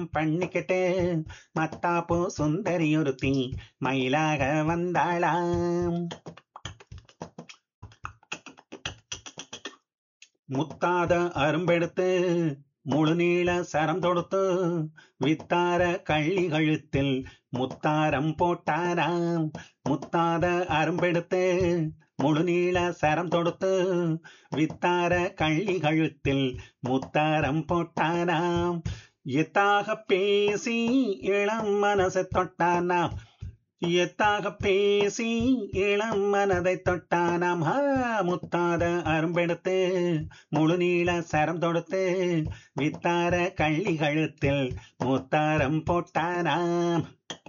பண்ணிக்கிட்டு மத்தாப்பு சுந்தரி ஒருத்தி மயிலாக வந்தாளாம் முத்தாத அரும்பெடுத்து முழுநீள சரம் தொடுத்து வித்தார கள்ளி கழுத்தில் முத்தாரம் போட்டாராம் முத்தாத அரும்பெடுத்து முழுநீள சரம் தொடுத்து வித்தார கள்ளி கழுத்தில் முத்தாரம் போட்டாராம் எத்தாக பேசி இளம் மனசை தொட்டானாம் எத்தாக பேசி இளம் மனதை தொட்டானாம் ஹா முத்தாத அரும்பெடுத்து முழுநீள சரம் தொடுத்து வித்தார கள்ளி கழுத்தில் முத்தாரம் போட்டானாம்